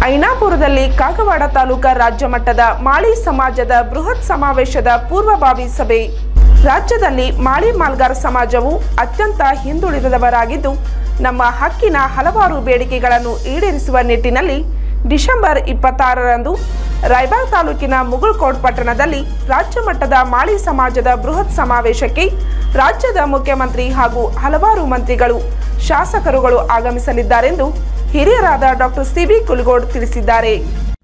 ಐನಾಪುರದಲ್ಲಿ ಕಾಗವಾಡ ತಾಲೂಕಾ ರಾಜ್ಯ ಮಟ್ಟದ ಮಾಳಿ ಸಮಾಜದ ಬೃಹತ್ ಸಮಾವೇಶದ ಪೂರ್ವಭಾವಿ ಸಭೆ ರಾಜ್ಯದಲ್ಲಿ ಮಾಳಿ ಮಾಲ್ಗಾರ್ ಸಮಾಜವು ಅತ್ಯಂತ ಹಿಂದುಳಿದವರಾಗಿದ್ದು ನಮ್ಮ ಹಕ್ಕಿನ ಹಲವಾರು ಬೇಡಿಕೆಗಳನ್ನು ಈಡೇರಿಸುವ ನಿಟ್ಟಿನಲ್ಲಿ ಡಿಸೆಂಬರ್ ಇಪ್ಪತ್ತಾರರಂದು ರಾಯಬಾಗ್ ತಾಲೂಕಿನ ಮುಗುಳ್ಕೋಟ್ ಪಟ್ಟಣದಲ್ಲಿ ರಾಜ್ಯ ಮಟ್ಟದ ಮಾಳಿ ಸಮಾಜದ ಬೃಹತ್ ಸಮಾವೇಶಕ್ಕೆ ರಾಜ್ಯದ ಮುಖ್ಯಮಂತ್ರಿ ಹಾಗೂ ಹಲವಾರು ಮಂತ್ರಿಗಳು ಶಾಸಕರುಗಳು ಆಗಮಿಸಲಿದ್ದಾರೆಂದು ಹಿರಿಯರಾದ ಡಾಕ್ಟರ್ ಸಿಬಿ ಕುಲಗೋಡ್ ತಿಳಿಸಿದ್ದಾರೆ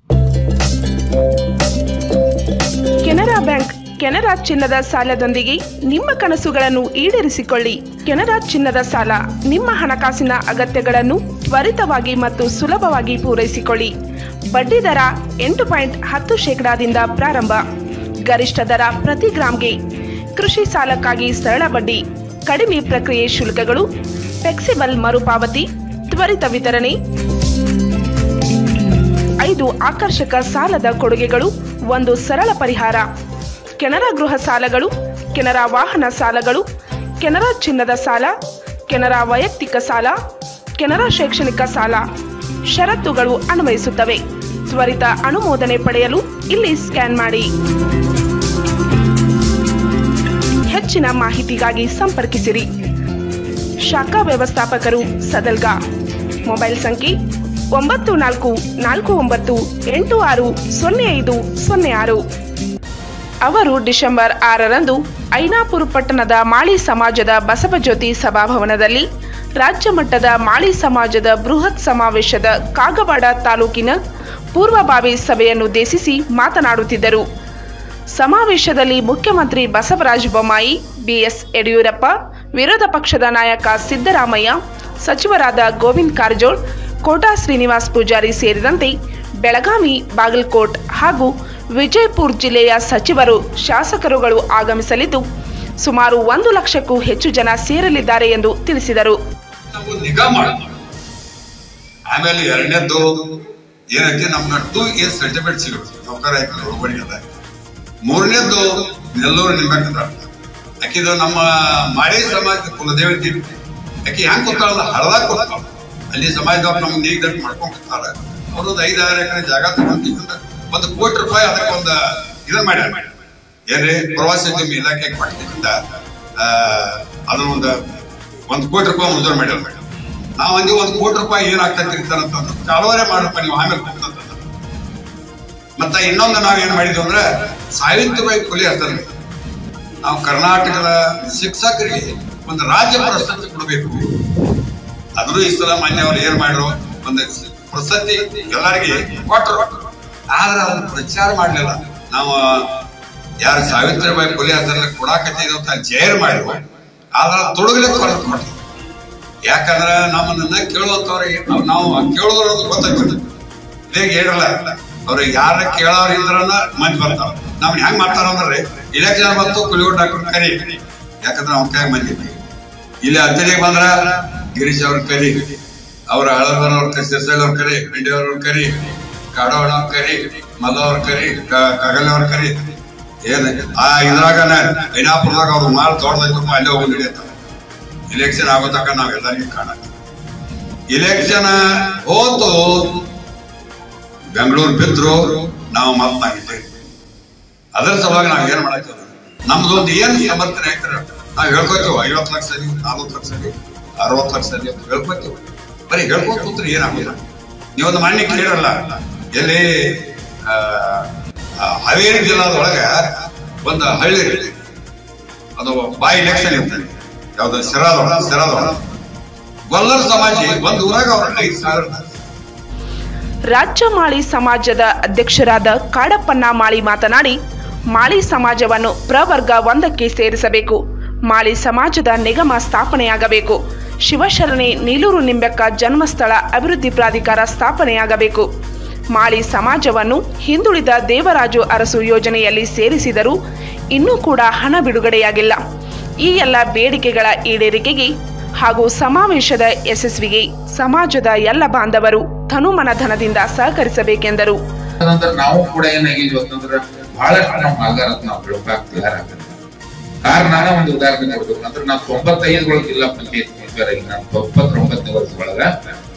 ಕೆನರಾ ಬ್ಯಾಂಕ್ ಕೆನರಾ ಚಿನ್ನದ ಸಾಲದೊಂದಿಗೆ ನಿಮ್ಮ ಕನಸುಗಳನ್ನು ಈಡೇರಿಸಿಕೊಳ್ಳಿ ಕೆನರಾ ಚಿನ್ನದ ಸಾಲ ನಿಮ್ಮ ಹಣಕಾಸಿನ ಅಗತ್ಯಗಳನ್ನು ತ್ವರಿತವಾಗಿ ಮತ್ತು ಸುಲಭವಾಗಿ ಪೂರೈಸಿಕೊಳ್ಳಿ ಬಡ್ಡಿ ದರ ಎಂಟು ಪಾಯಿಂಟ್ ಹತ್ತು ಶೇಕಡಾದಿಂದ ಪ್ರಾರಂಭ ಗರಿಷ್ಠ ದರ ಪ್ರತಿ ಗ್ರಾಂಗೆ ಕೃಷಿ ಸಾಲಕ್ಕಾಗಿ ಸರಳ ಬಡ್ಡಿ ಕಡಿಮೆ ಪ್ರಕ್ರಿಯೆ ಶುಲ್ಕಗಳು ಫ್ಲೆಕ್ಸಿಬಲ್ ಮರುಪಾವತಿ ತ್ವರಿತ ವಿತರಣೆ ಐದು ಆಕರ್ಷಕ ಸಾಲದ ಕೊಡುಗೆಗಳು ಒಂದು ಸರಳ ಪರಿಹಾರ ಕೆನರಾ ಗೃಹ ಸಾಲಗಳು ಕೆನರಾ ವಾಹನ ಸಾಲಗಳು ಕೆನರಾ ಚಿನ್ನದ ಸಾಲ ಕೆನರಾ ವೈಯಕ್ತಿಕ ಸಾಲ ಕೆನರಾ ಶೈಕ್ಷಣಿಕ ಸಾಲ ಷರತ್ತುಗಳು ಅನ್ವಯಿಸುತ್ತವೆ ತ್ವರಿತ ಅನುಮೋದನೆ ಪಡೆಯಲು ಇಲ್ಲಿ ಸ್ಕ್ಯಾನ್ ಮಾಡಿ ಹೆಚ್ಚಿನ ಮಾಹಿತಿಗಾಗಿ ಸಂಪರ್ಕಿಸಿರಿ ಶಾಖಾ ವ್ಯವಸ್ಥಾಪಕರು ಸದಲ್ಗಾ ಮೊಬೈಲ್ ಸಂಖ್ಯೆ ಒಂಬತ್ತು ನಾಲ್ಕು ನಾಲ್ಕು ಒಂಬತ್ತು ಎಂಟು ಆರು ಸೊನ್ನೆ ಐದು ಸೊನ್ನೆ ಆರು ಅವರು ಡಿಸೆಂಬರ್ ಆರರಂದು ಐನಾಪುರ ಪಟ್ಟಣದ ಮಾಳಿ ಸಮಾಜದ ಬಸವಜ್ಯೋತಿ ಸಭಾಭವನದಲ್ಲಿ ರಾಜ್ಯ ಮಟ್ಟದ ಮಾಳಿ ಸಮಾಜದ ಬೃಹತ್ ಸಮಾವೇಶದ ಕಾಗವಾಡ ತಾಲೂಕಿನ ಪೂರ್ವಭಾವಿ ಸಭೆಯನ್ನುದ್ದೇಶಿಸಿ ಮಾತನಾಡುತ್ತಿದ್ದರು ಸಮಾವೇಶದಲ್ಲಿ ಮುಖ್ಯಮಂತ್ರಿ ಬಸವರಾಜ ಬೊಮ್ಮಾಯಿ ಬಿಎಸ್ ಯಡಿಯೂರಪ್ಪ ವಿರೋಧ ಪಕ್ಷದ ನಾಯಕ ಸಿದ್ದರಾಮಯ್ಯ ಸಚಿವರಾದ ಗೋವಿಂದ್ ಕಾರಜೋಳ್ ಕೋಟಾ ಶ್ರೀನಿವಾಸ್ ಪೂಜಾರಿ ಸೇರಿದಂತೆ ಬೆಳಗಾವಿ ಬಾಗಲಕೋಟ್ ಹಾಗೂ ವಿಜಯಪುರ ಜಿಲ್ಲೆಯ ಸಚಿವರು ಶಾಸಕರುಗಳು ಆಗಮಿಸಲಿದ್ದು ಸುಮಾರು ಒಂದು ಲಕ್ಷಕ್ಕೂ ಹೆಚ್ಚು ಜನ ಸೇರಲಿದ್ದಾರೆ ಎಂದು ತಿಳಿಸಿದರು ನಾವು ನಿಗಾ ಮಾಡ ಆಮೇಲೆ ಎರಡನೇದ್ದು ಏನೈತಿ ನಮ್ಗೆ ಟೂ ಇಯರ್ಸ್ ಸರ್ಟಿಫಿಕೇಟ್ ಸಿಗುತ್ತೆ ನೌಕರ ಆಯ್ತು ಹುಡುಗರಿಗೆಲ್ಲ ಮೂರನೇದ್ದು ನೆಲ್ಲೂರು ನಿಂಬೆಕಂದ್ರ ಆಕಿದು ನಮ್ಮ ಮಾಳಿ ಸಮಾಜ ಕುಲದೇವತಿ ಆಕಿ ಹೆಂಗ್ ಕೊಡ್ತಾಳಲ್ಲ ಹಳದಾಗ ಕೊಡ್ತಾಳ ಅಲ್ಲಿ ಸಮಾಜದವ್ರು ನಮ್ಗೆ ನೀಗ್ ದಟ್ ಮಾಡ್ಕೊಂಡ್ ಕೊಡ್ತಾರ ಅವ್ರದ್ದು ಐದಾರು ಎಕರೆ ಜಾಗ ತಗೊಂಡಿದ್ದ ಒಂದು ಕೋಟಿ ರೂಪಾಯಿ ಅದಕ್ಕೆ ಒಂದು ಇದನ್ನ ಮಾಡ್ಯಾರ ಏನ್ರಿ ಪ್ರವಾಸೋದ್ಯಮ ಇಲಾಖೆಗೆ ಕೊಟ್ಟಿದ್ದ ಅದನ್ನ ಒಂದು ಒಂದು ಕೋಟಿ ರೂಪಾಯಿ ಮಂಜೂರು ಮಾಡ್ಯಾರ ನಾವು ಅಂದಿ ಒಂದು ಕೋಟಿ ರೂಪಾಯಿ ಏನಾಗ್ತೈತಿ ಅಂತಂದ್ರೆ ಚಾಲುವರೆ ಮಾಡಪ್ಪ ನೀವು ಆಮೇಲೆ ಕೊಡ್ತಂತ ಮತ್ತ ಇನ್ನೊಂದು ನಾವ್ ಏನ್ ಮಾಡಿದ್ವಿ ಅಂದ್ರೆ ಸಾವಿತ್ರಿಬಾಯಿ ಫುಲೆ ಅಂತಾರೆ ನಾವು ಕರ್ನಾಟಕದ ಶಿಕ್ಷಕರಿಗೆ ಒಂದು ರಾಜ್ಯ ಪ್ರಶಸ್ತಿ ಕೊಡಬೇಕು ಅದ್ರು ಈ ಸಲ ಮಾನ್ಯ ಅವ್ರು ಏನ್ ಮಾಡ್ರು ಒಂದು ಪ್ರಶಸ್ತಿ ಎಲ್ಲರಿಗೆ ಕೊಟ್ಟರು ಆದ್ರೆ ಅವ್ರು ಪ್ರಚಾರ ಮಾಡ್ಲಿಲ್ಲ ನಾವು ಯಾರು ಸಾವಿತ್ರಿಬಾಯಿ ಫುಲೆ ಅಂತಾರಲ್ಲ ಕೊಡಾಕತ್ತಿದ್ರು ಅಂತ ಜೈರ್ ಮಾಡಿದ್ರು ಆದ್ರೆ ತೊಡಗಲಿಕ್ಕೆ ಹೊರತು ಕೊಡ್ತೀವಿ ಯಾಕಂದ್ರೆ ನಮ್ಮನ್ನ ಕೇಳುವಂತವ್ರ ನಾವು ಕೇಳೋದ್ರ ಗೊತ್ತಾಗ್ತದೆ ಈಗ ಹೇಳಿರಲ್ಲ ಅವ್ರಿಗೆ ಯಾರ ಕೇಳೋರ್ ಇದ್ರನ್ನ ಮಂದಿ ಬರ್ತಾವ ನಾವ್ ಹೆಂಗ್ ಮಾಡ್ತಾರ ಅಂದ್ರೆ ಇಲೆಕ್ಷನ್ ಬಂತು ಕುಲಿಯೋಟ್ ಡಾಕ್ಟರ್ ಕರಿ ಯಾಕಂದ್ರೆ ಅವ್ನ ಕೈ ಮಂದಿ ಇದ್ವಿ. ಇಲ್ಲಿ ಅತ್ತಿಗೆ ಬಂದ್ರ ಗಿರೀಶ್ ಅವ್ರ ಕರಿ ಅವ್ರ ಹಳಬರ್ ಅವ್ರ ಕರಿ ಸಿರ್ಸಲ್ ಅವ್ರ ಕರಿ ಬಿಂಡಿ ಅವ್ರ ಕರಿ ಕಾಡೋಣ ಅವ್ರ ಕರಿ ಮಲ್ಲ ಅವ್ರ ಕರಿ ಕಗಲ್ ಅವ್ರ ಕರಿ ಏನ್ ಆ ಇದ್ರಾಗ ಐನಾಪುರದಾಗ ಅವ್ರ ಮಾಲ್ ದೊಡ್ಡದಾಯ್ತು ಅಲ್ಲೇ ಹೋಗಿ ನಡೆಯುತ್ತ ಇಲೆಕ್ಷನ್ ಆಗೋ ತನಕ ನಾವೆಲ್ಲರಿಗೂ ಕಾಣ ಇಲೆಕ್ಷನ್ ಹೋತು ಬೆಂಗಳೂರು ಬಿದ್ರು ನಾವು ಮಾತನಾಗಿದ್ದೇವೆ ಅದರ ಸಲುವಾಗಿ ನಾವ್ ಏನ್ ಮಾಡಕ್ಕೆ ನಮ್ದು ಒಂದು ಏನ್ ಸಮರ್ಥನೆ ಆಯ್ತಾರ ನಾವ್ ಹೇಳ್ಕೊತೀವಿ ಐವತ್ತು ಲಕ್ಷ ಸರಿ ನಲ್ವತ್ತು ಲಕ್ಷ ಸರಿ ಅರವತ್ತು ಲಕ್ಷ ಸರಿ ಅಂತ ಹೇಳ್ಕೊತೀವಿ ಬರೀ ಹೇಳ್ಕೊತ ಕೂತ್ರೆ ಏನಾಗಿಲ್ಲ ನೀವೊಂದು ಮಣ್ಣಿ ಕೇಳಲ್ಲ ಎಲ್ಲಿ ಆ, ಆ, ಹಾವೇರಿ ಜಿಲ್ಲಾದೊಳಗ ಒಂದು ಹಳ್ಳಿ ಇರುತ್ತೆ. ಅದು ಬೈ ಇಲೆಕ್ಷನ್ ಇರ್ತದೆ ಯಾವ್ದು ಸಿರಾದೊಳ ಸಿರಾದೊಳ ಗೊಲ್ಲರ ಸಮಾಜಿ ಒಂದು ಊರಾಗ ಅವ್ರ ಐದು ಸಾವಿರ ರಾಜ್ಯ ಮಾಳಿ ಸಮಾಜದ ಅಧ್ಯಕ್ಷರಾದ ಕಾಡಪ್ಪಣ್ಣ ಮಾಳಿ ಮಾತನಾಡಿ ಮಾಳಿ ಸಮಾಜವನ್ನು ಪ್ರವರ್ಗ ಒಂದಕ್ಕೆ ಸೇರಿಸಬೇಕು ಮಾಳಿ ಸಮಾಜದ ನಿಗಮ ಸ್ಥಾಪನೆಯಾಗಬೇಕು ಶಿವಶರಣೆ ನೀಲೂರು ನಿಂಬೆಕ್ಕ ಜನ್ಮಸ್ಥಳ ಅಭಿವೃದ್ಧಿ ಪ್ರಾಧಿಕಾರ ಸ್ಥಾಪನೆಯಾಗಬೇಕು ಮಾಳಿ ಸಮಾಜವನ್ನು ಹಿಂದುಳಿದ ದೇವರಾಜು ಅರಸು ಯೋಜನೆಯಲ್ಲಿ ಸೇರಿಸಿದರೂ ಇನ್ನೂ ಕೂಡ ಹಣ ಬಿಡುಗಡೆಯಾಗಿಲ್ಲ ಈ ಎಲ್ಲ ಬೇಡಿಕೆಗಳ ಈಡೇರಿಕೆಗೆ ಹಾಗೂ ಸಮಾವೇಶದ ಯಶಸ್ವಿಗೆ ಸಮಾಜದ ಎಲ್ಲ ಬಾಂಧವರು ತನುಮನಧನದಿಂದ ಸಹಕರಿಸಬೇಕೆಂದರು ಅದಂದ್ರೆ ನಾವು ಕೂಡ ಏನಾಗಿದ್ವಿ ಅಂತಂದ್ರೆ ಬಹಳಷ್ಟು ನಾವು ಮಾಲ್ಗಾರತ್ ನಾವು ಬೆಳಕಾಗ ತಯಾರಾಗುತ್ತೆ ಕಾರಣ ಒಂದು ಉದಾಹರಣೆ ಕೊಡ್ಬೇಕು ಅಂದ್ರೆ ನಾವು ತೊಂಬತ್ತೈದರೊಳಗೆ ಜಿಲ್ಲಾ ಪಂಚಾಯತ್ ಮೆಂಬರ್ ಆಗಿ ನಾನು ತೊಂಬತ್ತೊಂಬತ್ತನೇ ವರ್ಷದೊಳಗ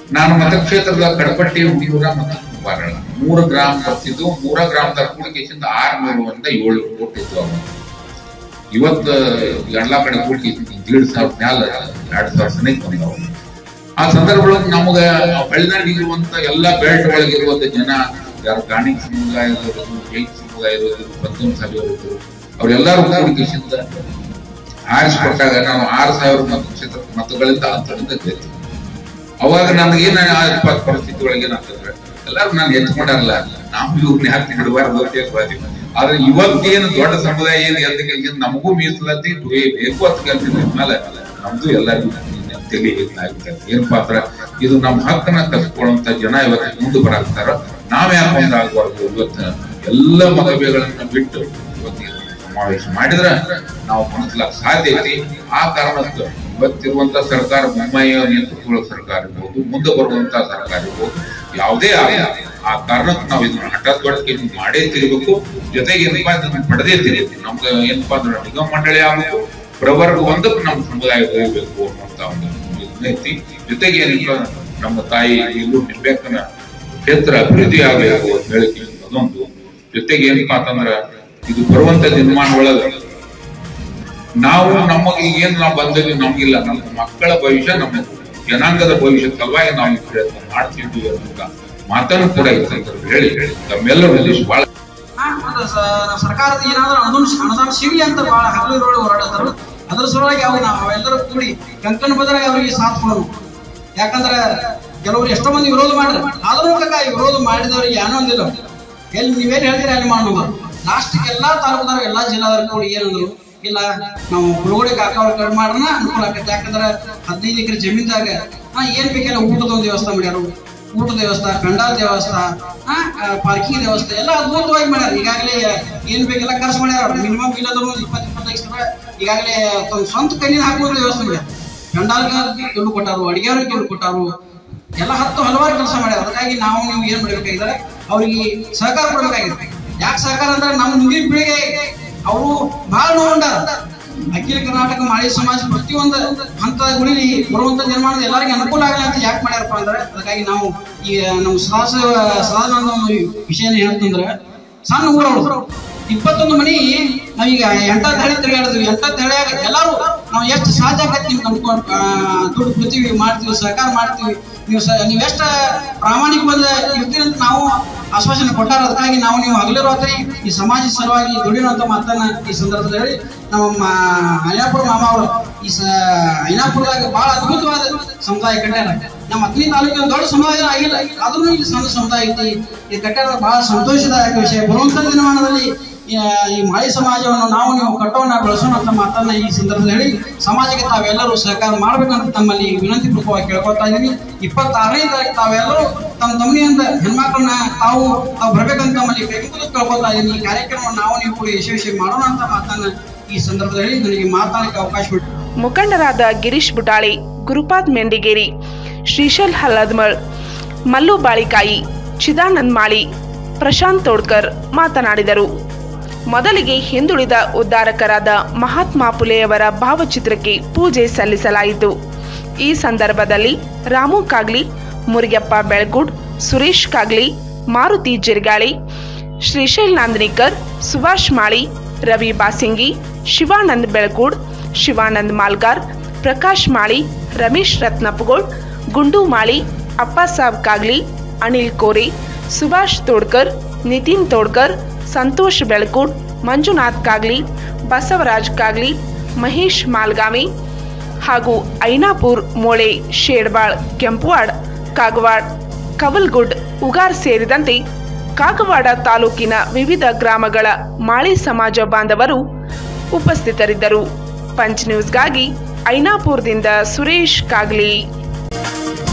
ನಾನು ಮತಕ್ಷೇತ್ರದ ಕಡಪಟ್ಟಿ ಹುಡಿಯೂರ ಮತ್ತು ಕುಂಬಾರಳ ಮೂರು ಗ್ರಾಮ ಬರ್ತಿದ್ದು ಮೂರ ಗ್ರಾಮದ ಕೂಡಿಕೆಸಿಂದ ಆರ್ನೂರು ಅಂತ ಏಳು ಕೋಟಿ ಇತ್ತು ಅವಾಗ ಇವತ್ತು ಎಲ್ಲಾ ಕಡೆ ಕೂಡಿಕೆ ದೀಡ್ ಸಾವಿರ ಮ್ಯಾಲ ಎರಡ್ ಸಾವಿರ ಸನಿಕ್ ಬಂದವು ಆ ಸಂದರ್ಭದೊಳಗೆ ನಮಗ ಹಳ್ಳಿನಾಡಿಗೆ ಇರುವಂತ ಎಲ್ಲಾ ಬೆಲ್ಟ್ ಒಳಗಿರುವಂತ ಜನ ಯಾರು ಗಾಣಿಗ ಸಮುದಾಯ ಇರೋದು ಜೈನ್ ಸಮುದಾಯ ಇರೋದು ಪಂಚಮ ಸಭೆಯವರು ಇದ್ರು ಅವರೆಲ್ಲರೂ ಕೂಡಿಕೆಸಿಂದ ಆರಿಸ್ಕೊಟ್ಟಾಗ ನಾವು ಆರು ಸಾವಿರ ಮತ ಕ್ಷೇತ್ರ ಮತಗಳಿಂದ ಅಂತರಿಂದ ಗೆದ್ದು ಅವಾಗ ನನಗೇನ ಪರಿಸ್ಥಿತಿ ಒಳಗೆ ಏನಾಗ್ತದ್ರೆ ಎಲ್ಲರೂ ನಾನು ಎತ್ಕೊಂಡಾರಲ್ಲ ನಾವು ಇವ್ರನ್ನ ಯಾಕೆ ಹಿಡಬಾರ್ದು ಅಂತ ಹೇಳಿ ಬಂದ್ವಿ. ಆದ್ರೆ ಇವತ್ತೇನು ದೊಡ್ಡ ಸಮುದಾಯ ಏನು ಎದ್ದು ಕೆಲಸ ನಮಗೂ ಮೀಸಲಾತಿ ಬೇ- ಬೇಕು ಅಂತ ಕೆಲಸ ಮೇಲೆ ನಮ್ದು ಎಲ್ಲರಿಗೂ ತಲೆ ಆಗ್ತದೆ ಏನಪ್ಪಾ ಅಂದ್ರ ಇದು ನಮ್ಮ ಹಕ್ಕನ್ನ ಕಸ್ಕೊಳ್ಳುವಂತ ಜನ ಇವತ್ತು ಮುಂದೆ ಬರಾಕ್ತಾರ ನಾವ್ ಯಾಕೆ ಮುಂದಾಗಬಾರ್ದು ಇವತ್ತು ಎಲ್ಲ ಮತಭೇದಗಳನ್ನ ಬಿಟ್ಟು ಇವತ್ತು ಈ ಸಮಾವೇಶ ಮಾಡಿದ್ರ ನಾವು ಮನಸ್ಲಾಕ್ ಸಾಧ್ಯ ಐತಿ ಆ ಕಾರಣಕ್ಕೆ ಇವತ್ತಿರುವಂತ ಸರ್ಕಾರ ಬೊಮ್ಮಾಯಿ ನೇತೃತ್ವದ ಸರ್ಕಾರ ಇರ್ಬೋದು ಮುಂದೆ ಬರುವಂತ ಸರ್ಕಾರ ಇರ್ಬೋದು ಯಾವುದೇ ಆಗಲಿ ಆ ಕಾರಣಕ್ಕೆ ನಾವು ಇದನ್ನ ಹಠಾತ್ವಕ್ಕೆ ಮಾಡೇ ತಿರ್ಬೇಕು ಜೊತೆಗೆ ಏನಪ್ಪಾ ಇದನ್ನ ಪಡೆದೇ ತಿರಿಬೇಕು ನಮ್ಗೆ ಏನಪ್ಪಾ ಅಂದ್ರೆ ನಿಗಮ ಮಂಡಳಿ ಆಗಬೇಕು ಪ್ರವರ್ಗ ಒಂದಕ್ಕೆ ನಮ್ಮ ಸಮುದಾಯ ಹೋಗ್ಬೇಕು ಅನ್ನುವಂತ ಒಂದು ಇದನ್ನ ಐತಿ ಜೊತೆಗೆ ಏನಪ್ಪ ನಮ್ಮ ತಾಯಿ ಇಲ್ಲೂ ನಿಂಬೆಕ್ಕನ ಕ್ಷೇತ್ರ ಅಭಿವೃದ್ಧಿ ಆಗಬೇಕು ಅಂತ ಹೇಳಿಕೆ ಅದೊಂದು ಜೊತೆಗೆ ಏನಪ್ಪಾ ಅಂತಂದ್ರ ಇದು ಬರುವಂತ ದಿನಮಾನ ಒಳಗ ನಾವು ನಮಗೆ ಏನ್ ನಾವು ಬಂದಿದ್ವಿ ನಮ್ಗಿಲ್ಲ ನಮ್ಮ ಮಕ್ಕಳ ಭವಿಷ್ಯ ನಮ್ಮ ಜನಾಂಗದ ಭವಿಷ್ಯ ಸಲುವಾಗಿ ನಾವು ಈ ಪ್ರಯತ್ನ ಮಾಡ್ತಿದ್ವಿ ಅಂತ ಮಾತನ್ನು ಕೂಡ ಐತೆ ಅಂತ ಹೇಳಿ ತಮ್ಮೆಲ್ಲರ ಉದ್ದೇಶ ಬಹಳ ಹಾ, ಮತ್ತೆ ಸ- ಸರ್ಕಾರದ ಏನಾದ್ರೂ ಅನುದಾನ ಅನುದಾನ ಸಿಗ್ಲಿ ಅಂತ ಬಹಳ ಹಗಲಿರೋಳು ಹೋರಾಡತಾರು ಅದ್ರ ಸಲುವಾಗಿ ಅವಾಗ ನಾವು ನಾವೆಲ್ಲರೂ ಕೂಡಿ ಕಂಕಣ ಬದಲಾಗಿ ಅವರಿಗೆ ಸಾಥ್ ಕೊಡೋದು ಯಾಕಂದ್ರೆ ಕೆಲವರು ಎಷ್ಟೋ ಮಂದಿ ವಿರೋಧ ಮಾಡ್ರಿ ಆದ್ರೂ ಕಾಕ ಈ ವಿರೋಧ ಮಾಡಿದವ್ರಿಗೆ ಏನೋ ಒಂದಿಲ್ಲ ಎಲ್ಲಿ ನೀವೇನ್ ಹೇಳ್ತೀರಿ ಅಲ್ಲಿ ಮಾಡೋದು ಲಾಸ್ಟ್ ಎಲ್ಲಾ ತಾಲೂಕದವ್ರು ಎಲ್ಲಾ ಜಿಲ್ಲಾದವ್ರು ಕೂಡಿ ಏನಂದ್ರು ಇಲ್ಲ ನಾವು ಕುಳಗೋಡಿ ಕಾಕ ಅವ್ರ ಕಡೆ ಮಾಡೋಣ ಅನುಕೂಲ ಆಗತ್ತೆ ಯಾಕಂದ್ರೆ ಹದಿನೈದು ಎಕರೆ ಜಮೀನ್ದಾಗ ಹಾ ಏನ್ ಬೇಕೆಲ್ಲ ಊಟದ ಒಂದು ವ್ಯವಸ್ಥೆ ಮಾಡ್ಯಾರು ಊಟದ ವ್ಯವಸ್ಥೆ ಕಂಡಾದ ವ್ಯವಸ್ಥೆ ಪಾರ್ಕಿಂಗ್ ವ್ಯವಸ್ಥೆ ಎಲ್ಲ ಅದ್ಭುತವಾಗಿ ಮಾಡ್ಯಾರ ಈಗಾಗಲೇ ಏನ್ ಬೇಕೆಲ್ಲ ಖರ್ಚು ಮಾಡ್ಯಾರ ಮಿನಿಮಮ್ ಇಲ್ಲದ್ರು ಒಂದು ಇಪ್ಪತ್ತು ಇಪ್ಪತ್ತೈದು ಸಾವಿರ ಈಗಾಗಲೇ ತಮ್ಮ ಸ್ವಂತ ಕೈಯಿಂದ ಹಾಕುವ ವ್ಯವಸ್ಥೆ ಮಾಡ್ಯಾರ ಗಂಡಾಲ್ಗೆ ದುಡ್ಡು ಕೊಟ್ಟಾರು ಅಡಿಗೆಯವ್ರಿಗೆ ದುಡ್ಡು ಕೊಟ್ಟಾರು ಎಲ್ಲ ಹತ್ತು ಹಲವಾರು ಕೆಲಸ ಮಾಡ್ಯಾರ ಅದಕ್ಕಾಗಿ ನಾವು ನೀವು ಏನ್ ಮಾಡ್ಬೇಕಾಗಿದ್ದಾರೆ ಅವರಿಗೆ ಸಹಕಾರ ಕೊಡ್ಬೇಕಾಗಿದೆ ಯಾಕೆ ಸಹಕಾರ ಅಂದ್ರೆ ನಮ್ಮ ಮುಂದಿನ ಪೀಳಿಗೆ ಅವರು ಬಹಳ ನೋಡ್ಕೊಂಡಾರ ಅಖಿಲ ಕರ್ನಾಟಕ ಮಾಳಿ ಸಮಾಜ ಪ್ರತಿಯೊಂದು ಹಂತದ ಗುಡಿಲಿ ಬರುವಂತ ನಿರ್ಮಾಣದ ಎಲ್ಲರಿಗೂ ಅನುಕೂಲ ಆಗಲಿ ಅಂತ ಯಾಕೆ ಮಾಡ್ಯಾರಪ್ಪ ಅಂದ್ರೆ ಅದಕ್ಕಾಗಿ ನಾವು ಈ ನಮ್ಮ ಸದಾಸ ಸದಾನಂದ ಒಂದು ವಿಷಯನ ಹೇಳ್ತಂದ್ರೆ ಸಣ್ಣ ಊರವರು ಇಪ್ಪತ್ತೊಂದು ಮನಿ ನಾವೀಗ ಎಂಟತ್ತು ಹಳೆ ತಿರುಗಾಡಿದ್ವಿ ಎಂಟತ್ತು ಹಳೆ ಎಲ್ಲರೂ ನಾವು ಎಷ್ಟು ಸಾಧ್ಯ ಆಗತ್ತೆ ನಿಮ್ಗೆ ಅನ್ಕೊಂಡು ದುಡ್ಡು ಕೊಡ್ತೀವಿ ಮಾಡ್ತೀವಿ ಸಹಕಾರ ಮಾಡ್ತೀವಿ ನೀವು ಸ ನೀವು ಎಷ್ಟು ಪ್ರಾಮಾಣಿಕ ಬಂದ ಇರ್ತೀರಿ ಅಂತ ನಾವು ಆಶ್ವಾಸನೆ ಕೊಟ್ಟಾರ ಅದಕ್ಕಾಗಿ ನಾವು ನೀವು ಹಗಲು ರಾತ್ರಿ ಈ ಸಮಾಜ ಸಲುವಾಗಿ ದುಡಿಯುವಂತ ಮಾತನ್ನ ಈ ಸಂದರ್ಭದಲ್ಲಿ ಹೇಳಿ ನಮ್ಮ ಐನಾಪುರ ಮಾಮ ಅವರು ಈ ಸ ಐನಾಪುರದಾಗ ಬಹಳ ಅದ್ಭುತವಾದ ಸಮುದಾಯ ಕಟ್ಟಾರ ನಮ್ಮ ಹತ್ತನೇ ತಾಲೂಕಿನ ದೊಡ್ಡ ಸಮುದಾಯ ಆಗಿಲ್ಲ ಆದ್ರೂ ಇಲ್ಲಿ ಸಣ್ಣ ಸಮುದಾಯ ಐತಿ ಈ ಕಟ್ಟಾರ ಬಹಳ ಸಂತೋಷದಾಯಕ ವಿಷಯ ಬರುವಂತ ದಿನಮಾನದಲ್ಲಿ ಈ- ಈ ಮಾಳಿ ಸಮಾಜವನ್ನು ನಾವು ನೀವು ಕಟ್ಟೋಣ ಬೆಳೆಸೋಣ ಅಂತ ಮಾತನ್ನ ಈ ಸಂದರ್ಭದಲ್ಲಿ ಹೇಳಿ ಸಮಾಜಕ್ಕೆ ತಾವೆಲ್ಲರೂ ಸಹಕಾರ ಮಾಡ್ಬೇಕಂತ ತಮ್ಮಲ್ಲಿ ವಿನಂತಿ ಪೂರ್ವಕವಾಗಿ ಕೇಳ್ಕೊತಾ ಇದ್ದೀನಿ ಇಪ್ಪತ್ತಾರನೇ ತಾರೀಕು ತಾವೆಲ್ಲರೂ ತಮ್ಮ ತಮ್ಮನಿಯಿಂದ ಹೆಣ್ಮಕ್ಳನ್ನ ತಾವು ತಾವು ಬರ್ಬೇಕಂತ ತಮ್ಮಲ್ಲಿ ಕೈ ಮುಗಿದು ಕೇಳ್ಕೊತಾ ಇದ್ದೀನಿ ಈ ಕಾರ್ಯಕ್ರಮವನ್ನು ನಾವು ನೀವು ಕೂಡ ಯಶಸ್ವಿ ಮಾಡೋಣ ಅಂತ ಮಾತನ್ನ ಈ ಸಂದರ್ಭದಲ್ಲಿ ನನಗೆ ಮಾತಾಡಲಿಕ್ಕೆ ಅವಕಾಶ ಬಿಟ್ಟು ಮುಖಂಡರಾದ ಗಿರೀಶ್ ಬುಟಾಳಿ ಗುರುಪಾದ್ ಮೆಂಡಿಗೇರಿ ಶ್ರೀಶೈಲ್ ಹಲ್ಲದ್ಮಳ್ ಮಲ್ಲು ಬಾಳಿಕಾಯಿ ಚಿದಾನಂದ್ ಮಾಳಿ ಪ್ರಶಾಂತ್ ತೋಡ್ಕರ್ ಮಾತನಾಡಿದರು ಮೊದಲಿಗೆ ಹಿಂದುಳಿದ ಉದ್ಧಾರಕರಾದ ಮಹಾತ್ಮ ಫುಲೆಯವರ ಭಾವಚಿತ್ರಕ್ಕೆ ಪೂಜೆ ಸಲ್ಲಿಸಲಾಯಿತು ಈ ಸಂದರ್ಭದಲ್ಲಿ ರಾಮು ಕಾಗ್ಲಿ ಮುರಿಯಪ್ಪ ಬೆಳಗುಡ್ ಸುರೇಶ್ ಕಾಗ್ಲಿ ಮಾರುತಿ ಜಿರ್ಗಾಳಿ ಶ್ರೀಶೈಲ್ ನಾಂದನಿಕರ್ ಸುಭಾಷ್ ಮಾಳಿ ರವಿ ಬಾಸಿಂಗಿ ಶಿವಾನಂದ್ ಬೆಳಕೂಡ್ ಶಿವಾನಂದ್ ಮಾಲ್ಗಾರ್ ಪ್ರಕಾಶ್ ಮಾಳಿ ರಮೇಶ್ ರತ್ನಪ್ಪಗೋಳ್ ಗುಂಡು ಮಾಳಿ ಅಪ್ಪಾಸಾಬ್ ಕಾಗ್ಲಿ ಅನಿಲ್ ಕೋರೆ ಸುಭಾಷ್ ತೋಡ್ಕರ್ ನಿತಿನ್ ತೋಡ್ಕರ್ ಸಂತೋಷ್ ಬೆಳಕೂಡ್ ಮಂಜುನಾಥ್ ಕಾಗ್ಲಿ ಬಸವರಾಜ್ ಕಾಗ್ಲಿ ಮಹೇಶ್ ಮಾಲ್ಗಾಮಿ ಹಾಗೂ ಐನಾಪುರ್ ಮೋಳೆ ಶೇಡ್ಬಾಳ್ ಕೆಂಪುವಾಡ್ ಕಾಗವಾಡ್ ಕವಲ್ಗುಡ್ ಉಗಾರ್ ಸೇರಿದಂತೆ ಕಾಗವಾಡ ತಾಲೂಕಿನ ವಿವಿಧ ಗ್ರಾಮಗಳ ಮಾಳಿ ಸಮಾಜ ಬಾಂಧವರು ಉಪಸ್ಥಿತರಿದ್ದರು ಪಂಚ್ ನ್ಯೂಸ್ಗಾಗಿ ಐನಾಪುರದಿಂದ ಸುರೇಶ್ ಕಾಗ್ಲಿ